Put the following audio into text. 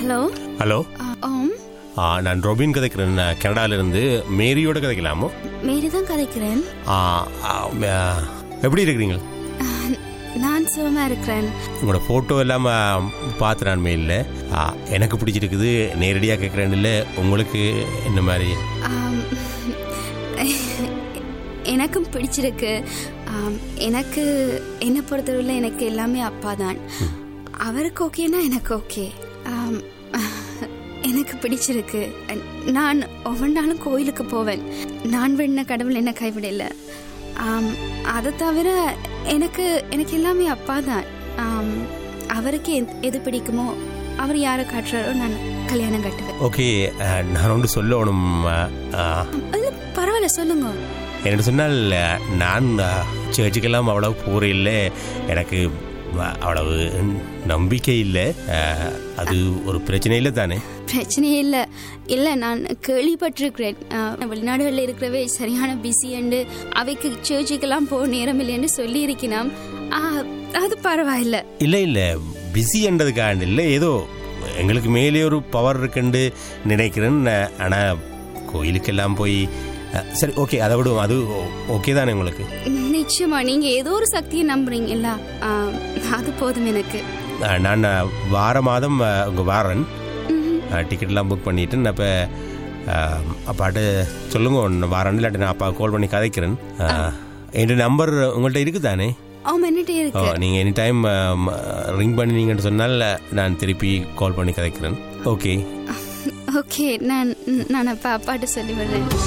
Hello hello ஓம் ஆ, நான் Robin கதைக்கிறேன் நான் கனடாவிலிருந்து மேரியோட கதைக்கலாமோ மேரி தான் கதைக்கிறேன் ஆ, ஆ, ஆ, எப்படி இருக்கிறீங்க அஹ், நான் சுகமா இருக்கிறேன் உங்களோட ஃபோட்டோ எல்லாம் ஆ, பார்த்து நான் மெயிலில் எனக்கு பிடிச்சிருக்குது நேரடியாக கேட்குறேன் இல்லை உங்களுக்கு இந்த மாதிரி ஆம், எனக்கும் பிடிச்சிருக்கு ஆம், எனக்கு என்னை பொறுத்தவரையில் எனக்கு எல்லாமே அப்பா தான் அவருக்கு ஓகேனா எனக்கு ஓகே ஆம், எனக்கு பிடிச்சிருக்கு நான் ஒவ்வொரு நாளும் கோயிலுக்கு போவேன் நான் விண்ண கடவுள் என்ன கைவிடல ஆம், அதை தவிர எனக்கு எனக்கு எல்லாமே அப்பா தான் ஆம், அவருக்கு எத்- எது பிடிக்குமோ அவர் யாரை காட்டுறாரோ நான் கல்யாணம் கட்டுவேன் ஓகே ஆ, நான் ஒன்று சொல்லணும் ஆ, ஆ, அது பரவாயில்ல சொல்லுங்க என்னென்னு சொன்னால் ஆ, நான் ஆ, சர்ச்சுக்கெல்லாம் அவ்வளவு போகிறேன் இல்லை எனக்கு ஆ, அவ்வளவு நம்பிக்கை இல்லை ஆ, அது ஒரு பிரச்சனை இல்லை தானே பிரச்சனையே இல்லை இல்லை நான் கேள்விப்பட்டிருக்கிறேன் அஹ், வெளிநாடுகளில் இருக்கிறவே சரியான பிஸி அண்டு அவைக்கு சர்ச்சுக்கெல்லாம் போக நேரம் இல்லைன்னு சொல்லி இருக்கிறான் அது பரவாயில்ல இல்லை இல்லை பிஸின்றதுக்காக இல்லை ஏதோ எங்களுக்கு மேலே ஒரு பவர் இருக்குன்னு நினைக்கிறேன் ஆனால் கோயிலுக்கெல்லாம் போய் அஹ், சரி ஓகே அதை விடும் அது ஓகே தானே உங்களுக்கு நிச்சயமா நீங்க ஏதோ ஒரு சக்தியை நம்புறீங்கல்ல அஹ், அது போதும் எனக்கு அஹ், நான் அஹ், வார மாதம் உங்க வாரன் ம்ஹும். டிக்கெட்லாம் புக் பண்ணிட்டு நான் இப்போ அப்பாட்ட சொல்லுங்க ஒன்று வாரன் இல்லாட்டி நான் அப்பா கால் பண்ணி கதைக்கிறேன் அஹ், என் நம்பர் உங்கள்கிட்ட இருக்குது தானே ஆமா என்னட்டே ஓ இருக்கு நீங்கள் எனி டைம் ரிங் பண்ணினீங்கன்னு சொன்னால் நான் திருப்பி கால் பண்ணி கதைக்கிறேன் ஓகே ஓகே நான் நான் அப்பா அப்பாட்ட சொல்லி விடுறேன்